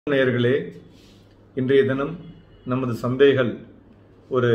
நேயர்களே இன்றைய தினம் நமது சந்தைகள் ஒரு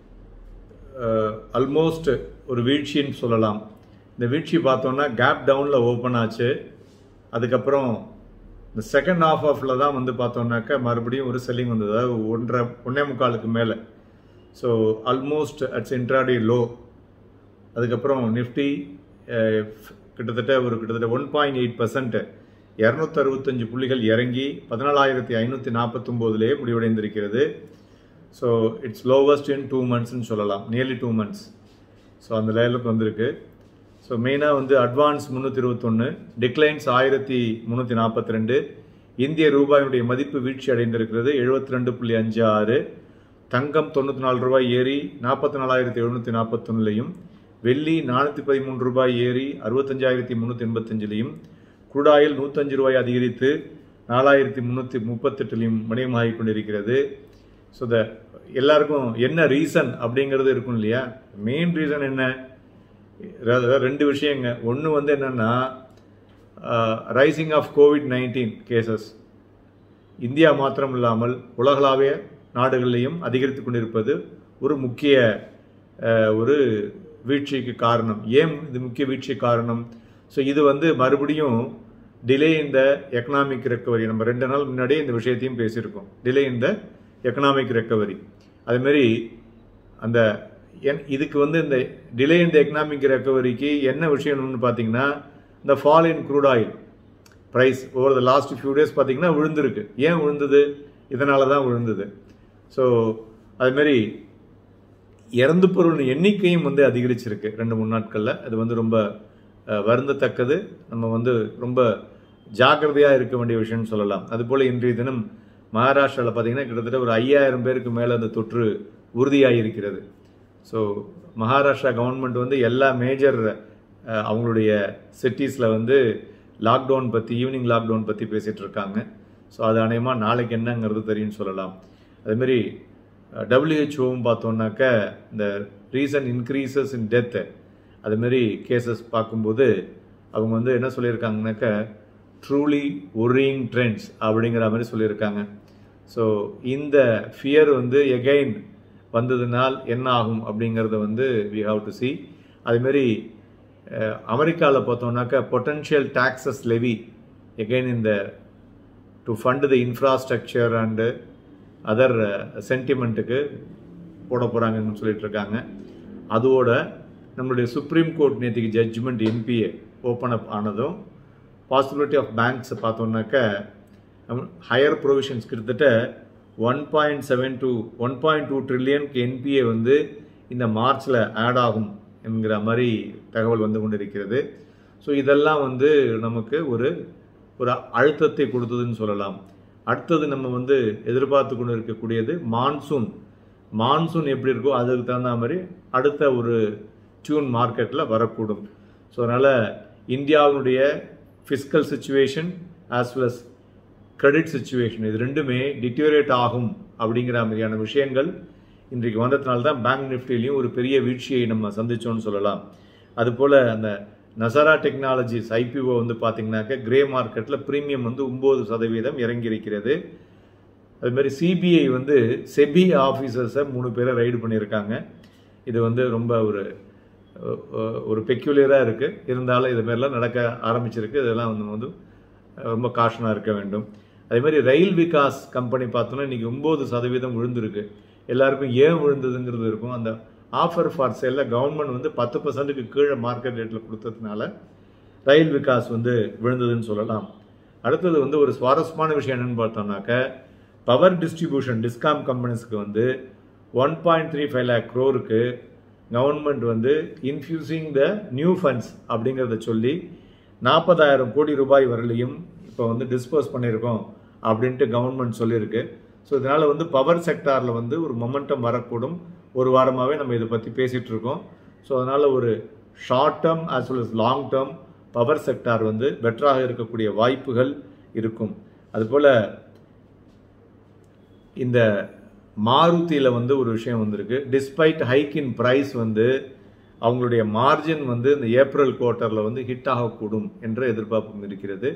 ஆல்மோஸ்ட் ஒரு வீழ்ச்சின்னு சொல்லலாம் இந்த வீழ்ச்சி பார்த்தோன்னா கேப் டவுனில் ஓப்பன் ஆச்சு அதுக்கப்புறம் இந்த செகண்ட் ஹாஃப் ஆஃபில் தான் வந்து பார்த்தோன்னாக்கா மறுபடியும் ஒரு செல்லிங் வந்தது அதாவது ஒன்றரை ஒன்றே முக்காலுக்கு மேலே so almost its intraday low அதுக்கப்புறம் நிஃப்டி கிட்டத்தட்ட ஒரு கிட்டத்தட்ட ஒன் பாயிண்ட் எயிட் பர்சன்ட் இரநூத்தி அறுபத்தஞ்சு புள்ளிகள் இறங்கி பதினாலாயிரத்தி ஐநூற்றி நாற்பத்தொம்போதுலேயே முடிவடைந்திருக்கிறது so it's lowest in two மந்த்ஸ்னு சொல்லலாம் நியர்லி டூ மந்த்ஸ் ஸோ அந்த லேலுக்கு வந்திருக்கு ஸோ மெயினாக வந்து அட்வான்ஸ் முந்நூற்றி இருபத்தொன்று டிக்ளைன்ஸ் ஆயிரத்தி முந்நூற்றி நாற்பத்தி ரெண்டு இந்திய ரூபாயினுடைய மதிப்பு வீழ்ச்சி அடைந்திருக்கிறது எழுபத்தி ரெண்டு புள்ளி அஞ்சு ஆறு தங்கம் தொண்ணூற்றி நாலு ரூபாய் ஏறி நாற்பத்தி நாலாயிரத்தி எழுநூற்றி நாற்பத்தொன்னுலையும் வெள்ளி நானூற்றி பதிமூன்று ரூபாய் ஏறி அறுபத்தஞ்சாயிரத்தி முந்நூற்றி எண்பத்தஞ்சிலையும் குருடாயில் நூற்றஞ்சு ரூபாய் அதிகரித்து நாலாயிரத்தி முந்நூற்றி முப்பத்தெட்டுலையும் வணிகமாகி கொண்டிருக்கிறது ஸோ த எல்லாருக்கும் என்ன ரீசன் அப்படிங்கிறது இருக்கும் இல்லையா மெயின் ரீசன் என்ன அதாவது ரெண்டு விஷயங்க ஒன்று வந்து என்னென்னா rising of Covid nineteen cases India மாத்திரம் இல்லாமல் உலகளாவிய நாடுகளிலையும் அதிகரித்து கொண்டிருப்பது ஒரு முக்கிய ஒரு வீழ்ச்சிக்கு காரணம் ஏன் இது முக்கிய வீழ்ச்சி காரணம் ஸோ இது வந்து மறுபடியும் டிலே இந்த எக்கனாமிக் ரெக்கவரி நம்ம ரெண்டு நாள் முன்னாடியே இந்த விஷயத்தையும் பேசியிருக்கோம் டிலே இந்த எக்கனாமிக் ரெக்கவரி அதுமாரி அந்த என் இதுக்கு வந்து இந்த டிலே இந்த எக்கனாமிக் ரெக்கவரிக்கு என்ன விஷயம்னு பார்த்தீங்கன்னா இந்த fall in crude oil price over the last few days பார்த்தீங்கன்னா விழுந்திருக்கு ஏன் விழுந்தது இதனால தான் விழுந்தது ஸோ அதுமாரி இறந்து பொருள் எண்ணிக்கையும் வந்து அதிகரிச்சிருக்கு ரெண்டு மூணு நாட்களில் அது வந்து ரொம்ப வருந்தத்தக்கது நம்ம வந்து ரொம்ப ஜாக்கிரதையாக இருக்க வேண்டிய விஷயம்னு சொல்லலாம் அதுபோல் இன்றைய தினம் மகாராஷ்டிராவில் பார்த்தீங்கன்னா கிட்டத்தட்ட ஒரு ஐயாயிரம் பேருக்கு மேலே அந்த தொற்று உறுதியாக இருக்கிறது ஸோ மகாராஷ்டிரா கவர்மெண்ட் வந்து எல்லா மேஜர் அவங்களுடைய சிட்டிஸில் வந்து லாக்டவுன் பற்றி ஈவினிங் லாக்டவுன் பற்றி பேசிகிட்டு இருக்காங்க ஸோ அது அநேகமாக நாளைக்கு என்னங்கிறது தெரியும்னு சொல்லலாம் அதுமாரி டபிள்யூஹெச்ஓவும் பார்த்தோன்னாக்க இந்த ரீசன்ட் இன்க்ரீசஸ் இன் டெத்து அதுமாரி கேசஸ் பார்க்கும்போது அவங்க வந்து என்ன சொல்லியிருக்காங்கனாக்க ட்ரூலி ஒரியிங் ட்ரெண்ட்ஸ் அப்படிங்கிற மாதிரி சொல்லியிருக்காங்க ஸோ இந்த ஃபியர் வந்து எகைன் வந்ததுனால் என்ன ஆகும் அப்படிங்கிறத வந்து வி ஹாவ் டு சி அதுமாரி அமெரிக்காவில் பார்த்தோம்னாக்கா பொட்டன்ஷியல் டாக்ஸஸ் லெவி எகைன் இந்த to fund the infrastructure and other சென்டிமெண்ட்டுக்கு போட போகிறாங்கன்னு சொல்லிட்டு இருக்காங்க அதோட நம்மளுடைய சுப்ரீம் கோர்ட் நேற்றுக்கு ஜட்ஜ்மெண்ட் என்பிஏ ஓப்பன் அப் ஆனதும் பாசிபிலிட்டி ஆஃப் பேங்க்ஸ் பார்த்தோம்னாக்க ஹையர் ப்ரொவிஷன்ஸ் கிட்டத்தட்ட one point seven two one point two ட்ரில்லியனுக்கு என்பிஏ வந்து இந்த மார்ச்சில் ஆட் ஆகும் என்கிற மாதிரி தகவல் வந்து கொண்டிருக்கிறது ஸோ இதெல்லாம் வந்து நமக்கு ஒரு ஒரு அழுத்தத்தை கொடுத்ததுன்னு சொல்லலாம் அடுத்தது நம்ம வந்து எதிர்பார்த்து கொண்டு இருக்கக்கூடியது மான்சூன் மான்சூன் எப்படி இருக்கோ அதுக்கு தகுந்த மாதிரி அடுத்த ஒரு டியூன் மார்க்கெட்டில் வரக்கூடும் ஸோ அதனால் இந்தியாவினுடைய fiscal situation as well as credit situation இது ரெண்டுமே டிட்டோரேட் ஆகும் அப்படிங்கிற மாதிரியான விஷயங்கள் இன்றைக்கு வந்ததுனால தான் பேங்க் நிஃப்டிலையும் ஒரு பெரிய வீழ்ச்சியை நம்ம சந்திச்சோம்னு சொல்லலாம் அதுபோல் அந்த நசரா டெக்னாலஜிஸ் ஐபிஓ வந்து பார்த்தீங்கன்னாக்க கிரே மார்க்கெட்டில் ப்ரீமியம் வந்து ஒம்பது சதவீதம் இறங்கி இருக்கிறது அதுமாதிரி சிபிஐ வந்து செபி ஆஃபீஸர்ஸை மூணு பேரை ரைடு பண்ணியிருக்காங்க இது வந்து ரொம்ப ஒரு ஒரு பெக்யூலியராக இருக்குது இருந்தாலும் இது மாதிரிலாம் நடக்க ஆரம்பிச்சிருக்கு இதெல்லாம் வந்து வந்து ரொம்ப காஷனாக இருக்க வேண்டும் அதே மாதிரி ரயில் விகாஸ் கம்பெனி பார்த்தோன்னா இன்றைக்கி ஒம்பது சதவீதம் விழுந்திருக்கு எல்லாருக்கும் ஏன் விழுந்ததுங்கிறது இருக்கும் அந்த ஆஃபர் ஃபார் சேலில் கவர்மெண்ட் வந்து பத்து பர்சன்ட்டுக்கு கீழே மார்க்கெட் ரேட்டில் கொடுத்ததுனால ரயில் விகாஸ் வந்து விழுந்ததுன்னு சொல்லலாம் அடுத்தது வந்து ஒரு சுவாரஸ்யமான விஷயம் என்னென்னு பார்த்தோம்னாக்க பவர் டிஸ்ட்ரிபியூஷன் டிஸ்காம் கம்பெனிஸ்க்கு வந்து one point three five lakh க்ரோருக்கு கவர்மெண்ட் வந்து இன்ஃபியூசிங் த நியூ ஃபண்ட்ஸ் அப்படிங்கிறத சொல்லி நாற்பதாயிரம் கோடி ரூபாய் வரலையும் இப்போ வந்து டிஸ்போஸ் பண்ணியிருக்கோம் அப்படின்ட்டு கவர்மெண்ட் சொல்லியிருக்கு ஸோ இதனால் வந்து பவர் செக்டாரில் வந்து ஒரு மொமெண்டம் வரக்கூடும் ஒரு வாரமாகவே நம்ம இதை பற்றி பேசிகிட்டு இருக்கோம் ஸோ அதனால் ஒரு short term as well as long term power sector வந்து பெட்டராக இருக்கக்கூடிய வாய்ப்புகள் இருக்கும் அதுபோல் இந்த மாருதியில் வந்து ஒரு விஷயம் வந்திருக்கு டிஸ்பைட் ஹைக் இன் ப்ரைஸ் வந்து அவங்களுடைய மார்ஜின் வந்து இந்த ஏப்ரல் குவார்ட்டரில் வந்து ஹிட் ஆகக்கூடும் என்ற எதிர்பார்ப்பும் இருக்கிறது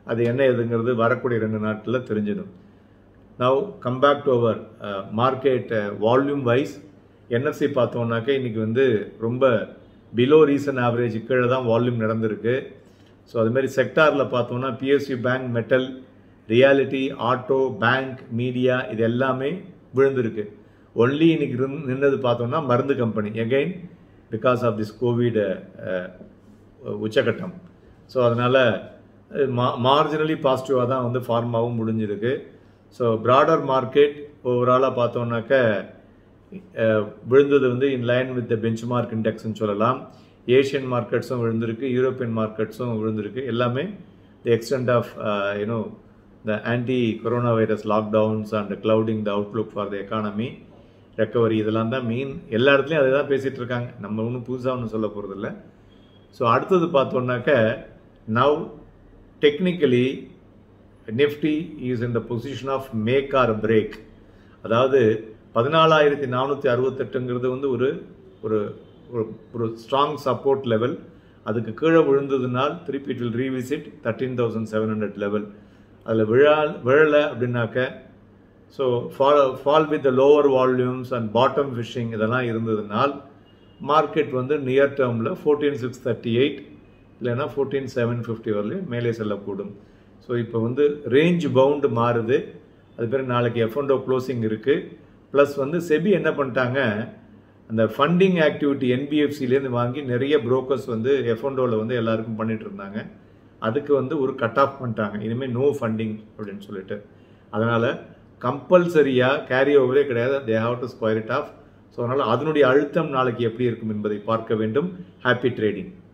அது என்ன எதுங்கிறது வரக்கூடிய ரெண்டு நாட்களில் தெரிஞ்சிடும் now come back to our market volume wise NFC பார்த்தோம்னாக்க இன்னைக்கு வந்து ரொம்ப பிலோ ரீசன் ஆவரேஜ் கீழே தான் வால்யூம் நடந்திருக்கு ஸோ அதுமாரி செக்டாரில் பார்த்தோம்னா PSC bank metal realty auto bank media இது எல்லாமே விழுந்திருக்கு ஒன்லி இன்னைக்கு இருந் நின்னது பார்த்தோம்னா மருந்து company again because of this Covid உச்சகட்டம் ஸோ அதனால் மா மார்ஜினலி பாசிட்டிவாக தான் வந்து ஃபார்மாவும் முடிஞ்சிருக்கு ஸோ ப்ராடர் மார்க்கெட் ஓவராலாக பார்த்தோம்னாக்க அஹ், விழுந்தது வந்து in line with the benchmark இண்டெக்ஸ்னு சொல்லலாம் ஏஷியன் மார்க்கெட்ஸும் விழுந்திருக்கு யூரோப்பியன் மார்க்கெட்ஸும் விழுந்திருக்கு எல்லாமே the extent of you know the anti corona virus lockdowns and clouding the outlook for the economy recovery இதெல்லாம் தான் மெயின் எல்லா இடத்துலையும் அதை தான் பேசிகிட்டு இருக்காங்க நம்ம ஒன்றும் புதுசாக ஒன்றும் சொல்ல போகிறதில்ல ஸோ அடுத்தது பார்த்தோம்னாக்க now technically Nifty is in the position of make or break அதாவது பதினாலாயிரத்தி நானூற்றி அறுபத்தெட்டுங்கிறது வந்து ஒரு ஒரு ஒரு- ஒரு ஸ்ட்ராங் சப்போர்ட் லெவல் அதுக்கு கீழே விழுந்ததுனால் திருப்பி it will revisit thirteen thousand seven hundred level அதில் விழா விழலை அப்படின்னாக்க so fall fall with the lower volumes and bottom fishing இதெல்லாம் இருந்ததுனால் மார்க்கெட் வந்து நியர் டேர்மில் ஃபோர்டீன் சிக்ஸ் தேர்ட்டி எயிட் இல்லைன்னா ஃபோர்டீன் செவன் ஃபிஃப்டி வரலையும் மேலே செல்லக்கூடும் ஸோ இப்போ வந்து ரேஞ்ச் பவுண்டு மாறுது அது பிறகு நாளைக்கு எஃப்என்டோ க்ளோசிங் இருக்குது ப்ளஸ் வந்து செபி என்ன பண்ணிட்டாங்க அந்த ஃபண்டிங் ஆக்டிவிட்டி என்பிஎஃப்சிலேருந்து வாங்கி நிறைய புரோக்கர்ஸ் வந்து எஃப்என்டோவில் வந்து எல்லாருக்கும் பண்ணிட்டு இருந்தாங்க அதுக்கு வந்து ஒரு கட் ஆஃப் பண்ணிட்டாங்க இனிமேல் நோ ஃபண்டிங் அப்படின்னு சொல்லிட்டு அதனால் கம்பல்சரியாக கேரி ஓவரே கிடையாது they have to square it off so அதனால் அதனுடைய அழுத்தம் நாளைக்கு எப்படி இருக்கும் என்பதை பார்க்க வேண்டும் ஹாப்பி ட்ரேடிங்